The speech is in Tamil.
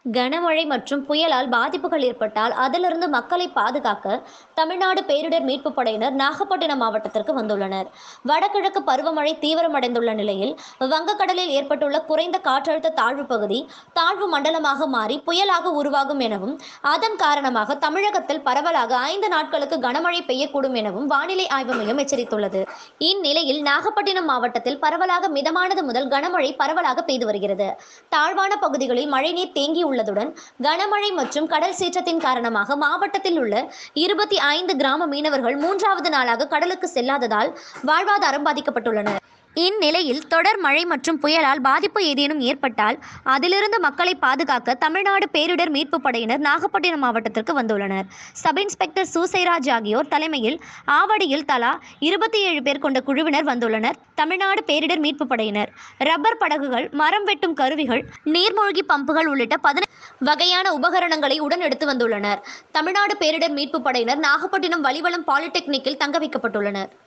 கனமழை மற்றும் புயலால் பாதிப்புகள் ஏற்பட்டால் அதிலிருந்து மக்களை பாதுகாக்க தமிழ்நாடு பேரிடர் மீட்புப் படையினர் நாகப்பட்டினம் மாவட்டத்திற்கு வந்துள்ளனர் வடகிழக்கு பருவமழை தீவிரமடைந்துள்ள நிலையில் வங்கக்கடலில் ஏற்பட்டுள்ள குறைந்த காற்றழுத்த தாழ்வு பகுதி தாழ்வு மண்டலமாக மாறி புயலாக உருவாகும் எனவும் அதன் காரணமாக தமிழகத்தில் பரவலாக ஐந்து நாட்களுக்கு கனமழை பெய்யக்கூடும் எனவும் வானிலை ஆய்வு மையம் எச்சரித்துள்ளது இந்நிலையில் நாகப்பட்டினம் மாவட்டத்தில் பரவலாக மிதமானது முதல் கனமழை பரவலாக பெய்து வருகிறது தாழ்வான பகுதிகளில் மழைநீர் தேங்கி உள்ளதுடன் கனமழை மற்றும் கடல் சீற்றத்தின் காரணமாக மாவட்டத்தில் உள்ள இருபத்தி ஐந்து கிராம மீனவர்கள் மூன்றாவது நாளாக கடலுக்கு செல்லாததால் வாழ்வாதாரம் பாதிக்கப்பட்டுள்ளனர் இந்நிலையில் தொடர் மழை மற்றும் புயலால் பாதிப்பு ஏதேனும் ஏற்பட்டால் அதிலிருந்து மக்களை பாதுகாக்க தமிழ்நாடு பேரிடர் மீட்புப் படையினர் நாகப்பட்டினம் மாவட்டத்திற்கு வந்துள்ளனர் சப் இன்ஸ்பெக்டர் சூசைராஜ் ஆகியோர் தலைமையில் ஆவடியில் தலா இருபத்தி ஏழு பேர் கொண்ட குழுவினர் வந்துள்ளனர் தமிழ்நாடு பேரிடர் மீட்புப் படையினர் ரப்பர் படகுகள் மரம் வெட்டும் கருவிகள் நீர்மூழ்கி பம்புகள் உள்ளிட்ட பதின வகையான உபகரணங்களை உடன் எடுத்து வந்துள்ளனர் தமிழ்நாடு பேரிடர் மீட்புப் படையினர் நாகப்பட்டினம் வலிவலம் பாலிடெக்னிக்கில் தங்க வைக்கப்பட்டுள்ளனர்